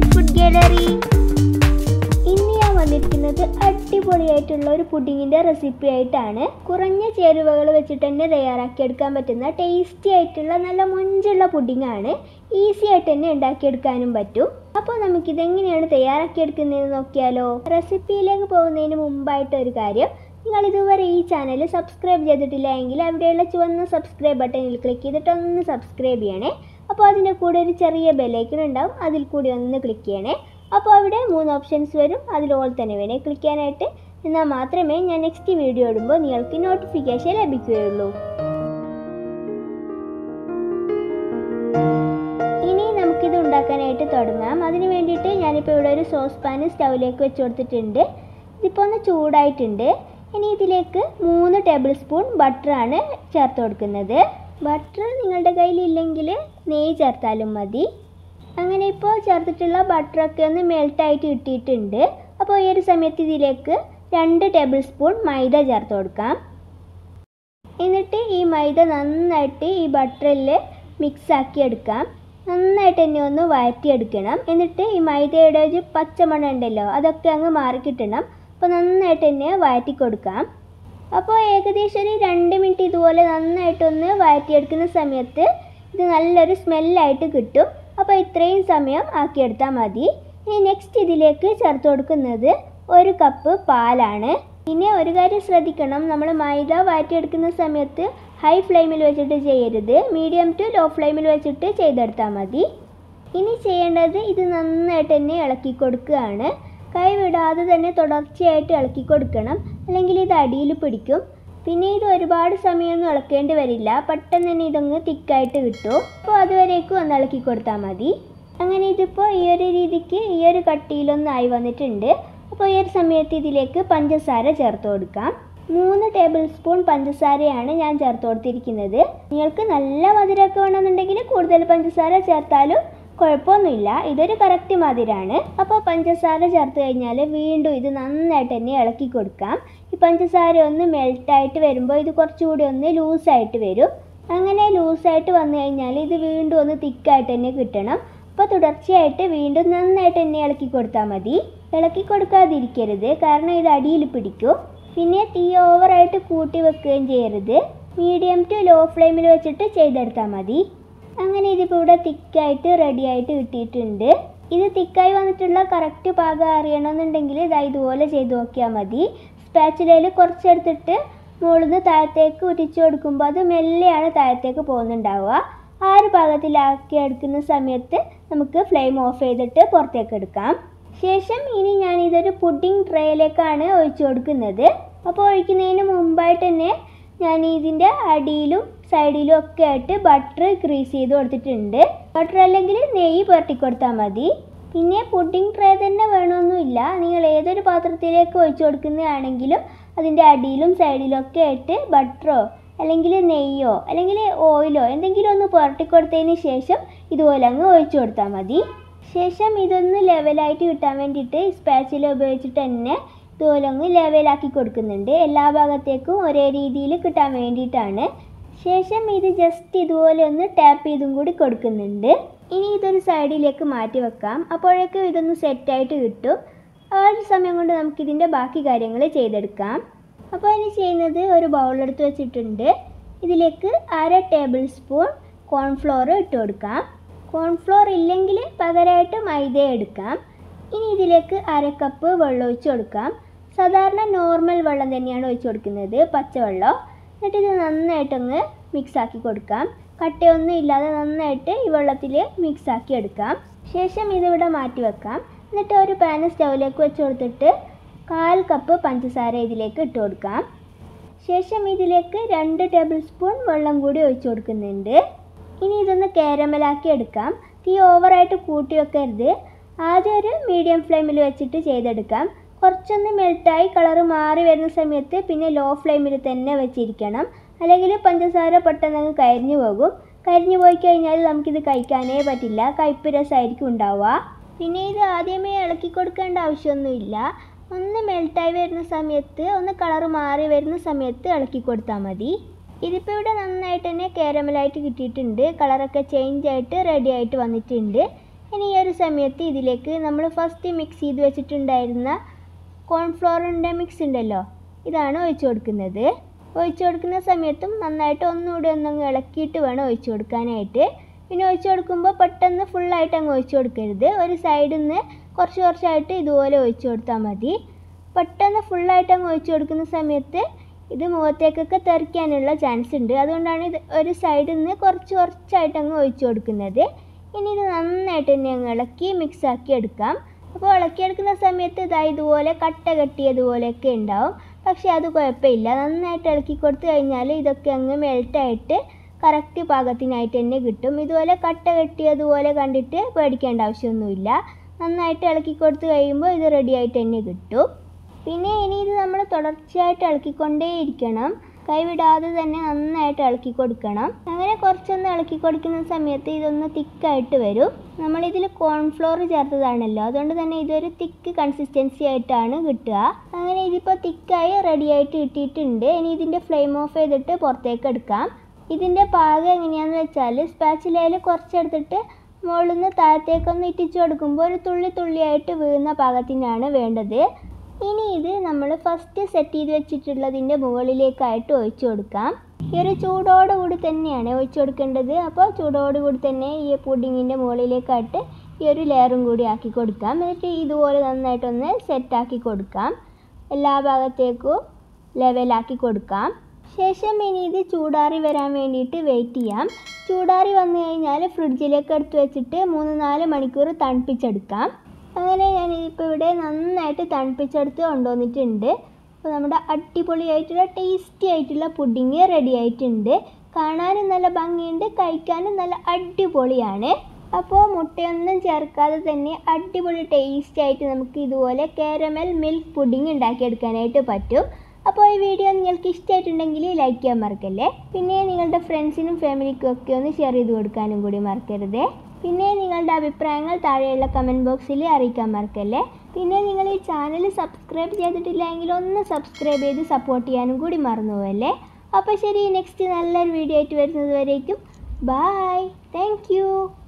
food gallery ഇന്ന് ഞാൻ വന്നിരിക്കുന്നത് അടിപൊളിയായിട്ടുള്ള ഒരു പുഡിങ്ങിൻ്റെ റെസിപ്പി ആയിട്ടാണ് കുറഞ്ഞ ചേരുവകൾ വെച്ചിട്ട് തന്നെ തയ്യാറാക്കിയെടുക്കാൻ പറ്റുന്ന ടേസ്റ്റി ആയിട്ടുള്ള നല്ല മൊഞ്ചുള്ള പുഡിങ്ങാണ് ഈസി ആയിട്ട് തന്നെ ഉണ്ടാക്കിയെടുക്കാനും പറ്റും അപ്പോൾ നമുക്കിത് എങ്ങനെയാണ് തയ്യാറാക്കിയെടുക്കുന്നതെന്ന് നോക്കിയാലോ റെസിപ്പിയിലേക്ക് പോകുന്നതിന് മുമ്പായിട്ട് ഒരു കാര്യം നിങ്ങൾ ഇതുവരെ ഈ ചാനൽ സബ്സ്ക്രൈബ് ചെയ്തിട്ടില്ല എങ്കിൽ അവിടെയുള്ള ചുവന്ന സബ്സ്ക്രൈബ് ബട്ടണിൽ ക്ലിക്ക് ചെയ്തിട്ട് ഒന്ന് സബ്സ്ക്രൈബ് ചെയ്യണേ അപ്പോൾ അതിൻ്റെ കൂടെ ഒരു ചെറിയ ബെലൈക്കൺ ഉണ്ടാവും അതിൽ കൂടി ഒന്ന് ക്ലിക്ക് ചെയ്യണേ അപ്പോൾ അവിടെ മൂന്ന് ഓപ്ഷൻസ് വരും അതിൽ ഓൾ തന്നെ വേണേ ക്ലിക്ക് ചെയ്യാനായിട്ട് എന്നാൽ മാത്രമേ ഞാൻ നെക്സ്റ്റ് വീഡിയോ ഇടുമ്പോൾ നിങ്ങൾക്ക് നോട്ടിഫിക്കേഷൻ ലഭിക്കുകയുള്ളൂ ഇനി നമുക്കിത് ഉണ്ടാക്കാനായിട്ട് തുടങ്ങാം അതിന് വേണ്ടിയിട്ട് ഞാനിപ്പോൾ ഇവിടെ ഒരു സോസ് പാൻ സ്റ്റൗവിലേക്ക് വെച്ച് കൊടുത്തിട്ടുണ്ട് ഇതിപ്പോൾ ഒന്ന് ചൂടായിട്ടുണ്ട് ഇനി ഇതിലേക്ക് മൂന്ന് ടേബിൾ സ്പൂൺ ബട്ടറാണ് ചേർത്ത് കൊടുക്കുന്നത് ബട്ടർ നിങ്ങളുടെ കയ്യിൽ ഇല്ലെങ്കിൽ നെയ്യ് ചേർത്താലും മതി അങ്ങനെ ഇപ്പോൾ ചേർത്തിട്ടുള്ള ബട്ടറൊക്കെ ഒന്ന് മെൽട്ടായിട്ട് കിട്ടിയിട്ടുണ്ട് അപ്പോൾ ഈ ഒരു സമയത്ത് ഇതിലേക്ക് രണ്ട് ടേബിൾ സ്പൂൺ മൈദ ചേർത്ത് കൊടുക്കാം എന്നിട്ട് ഈ മൈദ നന്നായിട്ട് ഈ ബട്ടറിൽ മിക്സ് ആക്കി എടുക്കാം നന്നായിട്ട് തന്നെ ഒന്ന് വഴറ്റിയെടുക്കണം എന്നിട്ട് ഈ മൈദയുടെ ഒരു പച്ചമണം ഉണ്ടല്ലോ അതൊക്കെ അങ്ങ് മാറിക്കിട്ടണം അപ്പോൾ നന്നായിട്ട് തന്നെ വഴറ്റി കൊടുക്കാം അപ്പോൾ ഏകദേശം ഒരു രണ്ട് മിനിറ്റ് ഇതുപോലെ നന്നായിട്ടൊന്ന് വഴറ്റിയെടുക്കുന്ന സമയത്ത് ഇത് നല്ലൊരു സ്മെല്ലായിട്ട് കിട്ടും അപ്പോൾ ഇത്രയും സമയം ആക്കിയെടുത്താൽ മതി ഇനി നെക്സ്റ്റ് ഇതിലേക്ക് ചേർത്ത് കൊടുക്കുന്നത് ഒരു കപ്പ് പാലാണ് പിന്നെ ഒരു കാര്യം ശ്രദ്ധിക്കണം നമ്മൾ മൈദ വഴറ്റിയെടുക്കുന്ന സമയത്ത് ഹൈ ഫ്ലെയിമിൽ വെച്ചിട്ട് ചെയ്യരുത് മീഡിയം ടു ലോ ഫ്ലെയിമിൽ വെച്ചിട്ട് ചെയ്തെടുത്താൽ മതി ഇനി ചെയ്യേണ്ടത് ഇത് നന്നായിട്ട് തന്നെ ഇളക്കി കൊടുക്കുകയാണ് കൈ വിടാതെ തന്നെ തുടർച്ചയായിട്ട് ഇളക്കി കൊടുക്കണം അല്ലെങ്കിൽ ഇത് അടിയിൽ പിടിക്കും പിന്നെ ഇത് ഒരുപാട് സമയമൊന്നും ഇളക്കേണ്ടി വരില്ല പെട്ടെന്ന് തന്നെ ഇതൊന്ന് തിക്കായിട്ട് കിട്ടും അപ്പോൾ അതുവരേക്കും ഒന്ന് ഇളക്കി കൊടുത്താൽ മതി അങ്ങനെ ഇതിപ്പോൾ ഈ ഒരു രീതിക്ക് ഈ ഒരു കട്ടിയിലൊന്നായി വന്നിട്ടുണ്ട് അപ്പോൾ ഈ ഒരു സമയത്ത് ഇതിലേക്ക് പഞ്ചസാര ചേർത്ത് കൊടുക്കാം മൂന്ന് ടേബിൾ സ്പൂൺ പഞ്ചസാരയാണ് ഞാൻ ചേർത്ത് കൊടുത്തിരിക്കുന്നത് നിങ്ങൾക്ക് നല്ല മധുരമൊക്കെ വേണമെന്നുണ്ടെങ്കിൽ കൂടുതൽ പഞ്ചസാര ചേർത്താലും കുഴപ്പമൊന്നുമില്ല ഇതൊരു കറക്റ്റ് മധുരമാണ് അപ്പോൾ പഞ്ചസാര ചേർത്ത് കഴിഞ്ഞാൽ വീണ്ടും ഇത് നന്നായിട്ട് തന്നെ ഇളക്കി കൊടുക്കാം ഈ പഞ്ചസാര ഒന്ന് മെൽട്ടായിട്ട് വരുമ്പോൾ ഇത് കുറച്ചുകൂടി ഒന്ന് ലൂസായിട്ട് വരും അങ്ങനെ ലൂസായിട്ട് വന്നു കഴിഞ്ഞാൽ ഇത് വീണ്ടും ഒന്ന് തിക്കായിട്ട് തന്നെ കിട്ടണം അപ്പോൾ തുടർച്ചയായിട്ട് വീണ്ടും നന്നായിട്ട് തന്നെ ഇളക്കി കൊടുത്താൽ മതി ഇളക്കി കൊടുക്കാതിരിക്കരുത് കാരണം ഇത് അടിയിൽ പിടിക്കും പിന്നെ തീ ഓവറായിട്ട് കൂട്ടി വെക്കുകയും ചെയ്യരുത് മീഡിയം ടു ലോ ഫ്ലെയിമിൽ വെച്ചിട്ട് ചെയ്തെടുത്താൽ മതി അങ്ങനെ ഇതിപ്പോൾ ഇവിടെ തിക്കായിട്ട് റെഡി ആയിട്ട് കിട്ടിയിട്ടുണ്ട് ഇത് തിക്കായി വന്നിട്ടുള്ള കറക്റ്റ് പാകം അറിയണമെന്നുണ്ടെങ്കിൽ ഇതാ ഇതുപോലെ ചെയ്ത് നോക്കിയാൽ മതി സ്പാച്ചുലയിൽ കുറച്ചെടുത്തിട്ട് മുകളിൽ നിന്ന് താഴത്തേക്ക് ഉരിച്ചു കൊടുക്കുമ്പോൾ അത് മെല്ലെയാണ് താഴത്തേക്ക് പോകുന്നുണ്ടാവുക ആ ഒരു പാകത്തിലാക്കി എടുക്കുന്ന സമയത്ത് നമുക്ക് ഫ്ലെയിം ഓഫ് ചെയ്തിട്ട് പുറത്തേക്ക് എടുക്കാം ശേഷം ഇനി ഞാൻ ഇതൊരു പുഡിംഗ് ട്രേയിലേക്കാണ് ഒഴിച്ചു കൊടുക്കുന്നത് അപ്പോൾ ഒഴിക്കുന്നതിന് മുമ്പായിട്ട് തന്നെ ഞാൻ ഇതിൻ്റെ അടിയിലും സൈഡിലും ഒക്കെ ആയിട്ട് ബട്ടർ ഗ്രീസ് ചെയ്ത് കൊടുത്തിട്ടുണ്ട് ബട്ടർ അല്ലെങ്കിൽ നെയ്യ് പുരട്ടി കൊടുത്താൽ മതി പിന്നെ പുഡിംഗ് ട്രേ തന്നെ വേണമെന്നില്ല നിങ്ങൾ ഏതൊരു പാത്രത്തിലേക്ക് ഒഴിച്ചു കൊടുക്കുന്നതാണെങ്കിലും അതിൻ്റെ അടിയിലും സൈഡിലും ഒക്കെ ആയിട്ട് ബട്ടറോ അല്ലെങ്കിൽ നെയ്യോ അല്ലെങ്കിൽ ഓയിലോ എന്തെങ്കിലും ഒന്ന് പുരട്ടി കൊടുത്തതിന് ശേഷം ഇതുപോലെ അങ്ങ് ഒഴിച്ചു കൊടുത്താൽ മതി ശേഷം ഇതൊന്ന് ലെവലായിട്ട് കിട്ടാൻ വേണ്ടിയിട്ട് സ്പാച്ചില ഉപയോഗിച്ചിട്ട് തന്നെ ഇതുപോലെ അങ്ങ് ലെവലാക്കി കൊടുക്കുന്നുണ്ട് എല്ലാ ഭാഗത്തേക്കും ഒരേ രീതിയിൽ കിട്ടാൻ വേണ്ടിയിട്ടാണ് ശേഷം ഇത് ജസ്റ്റ് ഇതുപോലെ ഒന്ന് ടാപ്പ് ചെയ്തും കൂടി കൊടുക്കുന്നുണ്ട് ഇനി ഇതൊരു സൈഡിലേക്ക് മാറ്റി വെക്കാം അപ്പോഴേക്കും ഇതൊന്ന് സെറ്റായിട്ട് കിട്ടും ആ ഒരു സമയം കൊണ്ട് നമുക്കിതിൻ്റെ ബാക്കി കാര്യങ്ങൾ ചെയ്തെടുക്കാം അപ്പോൾ ഇനി ചെയ്യുന്നത് ഒരു ബൗളെടുത്ത് വെച്ചിട്ടുണ്ട് ഇതിലേക്ക് അര ടേബിൾ സ്പൂൺ കോൺഫ്ലോർ ഇട്ട് കൊടുക്കാം കോൺഫ്ലോർ ഇല്ലെങ്കിൽ പകരമായിട്ട് മൈദ എടുക്കാം ഇനി ഇതിലേക്ക് അര കപ്പ് വെള്ളം ഒഴിച്ച് കൊടുക്കാം സാധാരണ നോർമൽ വെള്ളം തന്നെയാണ് ഒഴിച്ച് കൊടുക്കുന്നത് പച്ചവെള്ളം എന്നിട്ട് ഇത് നന്നായിട്ടൊന്ന് മിക്സ് ആക്കി കൊടുക്കാം കട്ടയൊന്നും ഇല്ലാതെ നന്നായിട്ട് ഈ വെള്ളത്തിൽ മിക്സ് ആക്കി എടുക്കാം ശേഷം ഇതിവിടെ മാറ്റി വെക്കാം എന്നിട്ട് ഒരു പാന് സ്റ്റൗവിലേക്ക് വെച്ച് കൊടുത്തിട്ട് കാൽ കപ്പ് പഞ്ചസാര ഇതിലേക്ക് ഇട്ട് കൊടുക്കാം ശേഷം ഇതിലേക്ക് രണ്ട് ടേബിൾ സ്പൂൺ വെള്ളം കൂടി ഒഴിച്ച് കൊടുക്കുന്നുണ്ട് ഇനി ഇതൊന്ന് കാരമലാക്കി എടുക്കാം തീ ഓവറായിട്ട് കൂട്ടി വെക്കരുത് ആദ്യം ഒരു മീഡിയം ഫ്ലെയിമിൽ വെച്ചിട്ട് ചെയ്തെടുക്കാം കുറച്ചൊന്ന് മെൽട്ടായി കളറ് മാറി വരുന്ന സമയത്ത് പിന്നെ ലോ ഫ്ലെയിമിൽ തന്നെ വെച്ചിരിക്കണം അല്ലെങ്കിൽ പഞ്ചസാര പെട്ടെന്ന് അങ്ങ് കരിഞ്ഞു പോകും കരിഞ്ഞു പോയി കഴിഞ്ഞാൽ നമുക്കിത് കഴിക്കാനേ പറ്റില്ല കയ്പ്പ് രസമായിരിക്കും ഉണ്ടാവുക പിന്നെ ഇത് ആദ്യമേ ഇളക്കി കൊടുക്കേണ്ട ആവശ്യമൊന്നുമില്ല ഒന്ന് മെൽട്ടായി വരുന്ന സമയത്ത് ഒന്ന് കളറ് മാറി വരുന്ന സമയത്ത് ഇളക്കി കൊടുത്താൽ മതി ഇതിപ്പോൾ ഇവിടെ നന്നായിട്ട് തന്നെ കാരമലായിട്ട് കിട്ടിയിട്ടുണ്ട് കളറൊക്കെ ചേഞ്ച് ആയിട്ട് റെഡി ആയിട്ട് വന്നിട്ടുണ്ട് ഇനി ഈ ഒരു സമയത്ത് ഇതിലേക്ക് നമ്മൾ ഫസ്റ്റ് മിക്സ് ചെയ്ത് വെച്ചിട്ടുണ്ടായിരുന്ന കോൺഫ്ലോറിൻ്റെ മിക്സ് ഉണ്ടല്ലോ ഇതാണ് ഒഴിച്ചു കൊടുക്കുന്നത് ഒഴിച്ചു കൊടുക്കുന്ന സമയത്തും നന്നായിട്ട് ഒന്നുകൂടി ഒന്നങ്ങ് ഇളക്കിയിട്ട് വേണം ഒഴിച്ചു കൊടുക്കാനായിട്ട് പിന്നെ ഒഴിച്ചു കൊടുക്കുമ്പോൾ പെട്ടെന്ന് ഫുള്ളായിട്ട് അങ്ങ് ഒഴിച്ചു കൊടുക്കരുത് ഒരു സൈഡിൽ നിന്ന് കുറച്ച് കുറച്ചായിട്ട് ഇതുപോലെ ഒഴിച്ചു കൊടുത്താൽ മതി പെട്ടെന്ന് ഫുള്ളായിട്ട് അങ്ങ് ഒഴിച്ചു കൊടുക്കുന്ന സമയത്ത് ഇത് മുഖത്തേക്കൊക്കെ തെറിക്കാനുള്ള ചാൻസ് ഉണ്ട് അതുകൊണ്ടാണ് ഇത് ഒരു സൈഡിൽ നിന്ന് കുറച്ച് കുറച്ചായിട്ട് അങ്ങ് ഒഴിച്ചു കൊടുക്കുന്നത് ഇനി ഇത് നന്നായിട്ട് തന്നെ അങ്ങ് ഇളക്കി മിക്സ് ആക്കി എടുക്കാം അപ്പോൾ ഇളക്കിയെടുക്കുന്ന സമയത്ത് ഇതാ ഇതുപോലെ കട്ട കെട്ടിയതുപോലെയൊക്കെ ഉണ്ടാവും പക്ഷേ അത് കുഴപ്പമില്ല നന്നായിട്ട് ഇളക്കി കൊടുത്തു കഴിഞ്ഞാൽ ഇതൊക്കെ അങ്ങ് മെൽട്ടായിട്ട് കറക്റ്റ് പാകത്തിനായിട്ട് തന്നെ കിട്ടും ഇതുപോലെ കട്ട കെട്ടിയതുപോലെ കണ്ടിട്ട് പേടിക്കേണ്ട ആവശ്യമൊന്നുമില്ല നന്നായിട്ട് ഇളക്കി കൊടുത്തു കഴിയുമ്പോൾ ഇത് റെഡി ആയിട്ട് തന്നെ കിട്ടും പിന്നെ ഇനി ഇത് നമ്മൾ തുടർച്ചയായിട്ട് ഇളക്കിക്കൊണ്ടേയിരിക്കണം കൈവിടാതെ തന്നെ നന്നായിട്ട് ഇളക്കി കൊടുക്കണം അങ്ങനെ കുറച്ചൊന്ന് ഇളക്കി കൊടുക്കുന്ന സമയത്ത് ഇതൊന്ന് തിക്കായിട്ട് വരും നമ്മളിതിൽ കോൺഫ്ലോർ ചേർത്തതാണല്ലോ അതുകൊണ്ട് തന്നെ ഇതൊരു തിക്ക് കൺസിസ്റ്റൻസി ആയിട്ടാണ് കിട്ടുക അങ്ങനെ ഇതിപ്പോൾ തിക്കായി റെഡി ആയിട്ട് കിട്ടിയിട്ടുണ്ട് ഇനി ഇതിൻ്റെ ഫ്ലെയിം ഓഫ് ചെയ്തിട്ട് പുറത്തേക്ക് എടുക്കാം ഇതിൻ്റെ പാകം എങ്ങനെയാണെന്ന് വെച്ചാൽ സ്പാച്ചിലയിൽ കുറച്ചെടുത്തിട്ട് മുകളിൽ നിന്ന് താഴത്തേക്കൊന്ന് ഇറ്റിച്ചു കൊടുക്കുമ്പോൾ ഒരു തുള്ളി തുള്ളിയായിട്ട് വീഴുന്ന പാകത്തിനാണ് വേണ്ടത് ഇനി ഇത് നമ്മൾ ഫസ്റ്റ് സെറ്റ് ചെയ്ത് വെച്ചിട്ടുള്ളതിൻ്റെ മുകളിലേക്കായിട്ട് ഒഴിച്ചു കൊടുക്കാം ഈ ഒരു ചൂടോടുകൂടി തന്നെയാണ് ഒഴിച്ചു കൊടുക്കേണ്ടത് അപ്പോൾ ചൂടോടുകൂടി തന്നെ ഈ പുഡിങ്ങിൻ്റെ മുകളിലേക്കായിട്ട് ഈ ഒരു ലെയറും കൂടി ആക്കി കൊടുക്കാം എന്നിട്ട് ഇതുപോലെ നന്നായിട്ടൊന്ന് സെറ്റാക്കി കൊടുക്കാം എല്ലാ ഭാഗത്തേക്കും ലെവലാക്കി കൊടുക്കാം ശേഷം ഇനി ഇത് ചൂടാറി വരാൻ വേണ്ടിയിട്ട് വെയിറ്റ് ചെയ്യാം ചൂടാറി വന്നു കഴിഞ്ഞാൽ ഫ്രിഡ്ജിലേക്ക് എടുത്ത് വെച്ചിട്ട് മൂന്ന് നാല് മണിക്കൂർ തണുപ്പിച്ചെടുക്കാം അങ്ങനെ ഞാൻ ഇപ്പോൾ ഇവിടെ നന്നായിട്ട് തണുപ്പിച്ചെടുത്ത് കൊണ്ടുവന്നിട്ടുണ്ട് അപ്പോൾ നമ്മുടെ അടിപൊളിയായിട്ടുള്ള ടേസ്റ്റി ആയിട്ടുള്ള പുഡിങ് റെഡി ആയിട്ടുണ്ട് കാണാനും നല്ല ഭംഗിയുണ്ട് കഴിക്കാനും നല്ല അടിപൊളിയാണ് അപ്പോൾ മുട്ടയൊന്നും ചേർക്കാതെ തന്നെ അടിപൊളി ടേസ്റ്റി ആയിട്ട് നമുക്ക് ഇതുപോലെ കാരമൽ മിൽക്ക് പുഡിങ് ഉണ്ടാക്കിയെടുക്കാനായിട്ട് പറ്റും അപ്പോൾ ഈ വീഡിയോ നിങ്ങൾക്ക് ഇഷ്ടമായിട്ടുണ്ടെങ്കിൽ ലൈക്ക് ചെയ്യാൻ മറക്കല്ലേ പിന്നെ നിങ്ങളുടെ ഫ്രണ്ട്സിനും ഫാമിലിക്കും ഒക്കെ ഒന്ന് ഷെയർ ചെയ്ത് കൊടുക്കാനും കൂടി മറക്കരുത് പിന്നെ നിങ്ങളുടെ അഭിപ്രായങ്ങൾ താഴെയുള്ള കമൻറ്റ് ബോക്സിൽ അറിയിക്കാൻ മറക്കല്ലേ പിന്നെ നിങ്ങൾ ഈ ചാനൽ സബ്സ്ക്രൈബ് ചെയ്തിട്ടില്ലെങ്കിൽ ഒന്ന് സബ്സ്ക്രൈബ് ചെയ്ത് സപ്പോർട്ട് ചെയ്യാനും കൂടി മറന്നു പോവല്ലേ അപ്പോൾ ശരി നെക്സ്റ്റ് നല്ലൊരു വീഡിയോ ആയിട്ട് വരുന്നത് വരേക്കും ബായ് താങ്ക്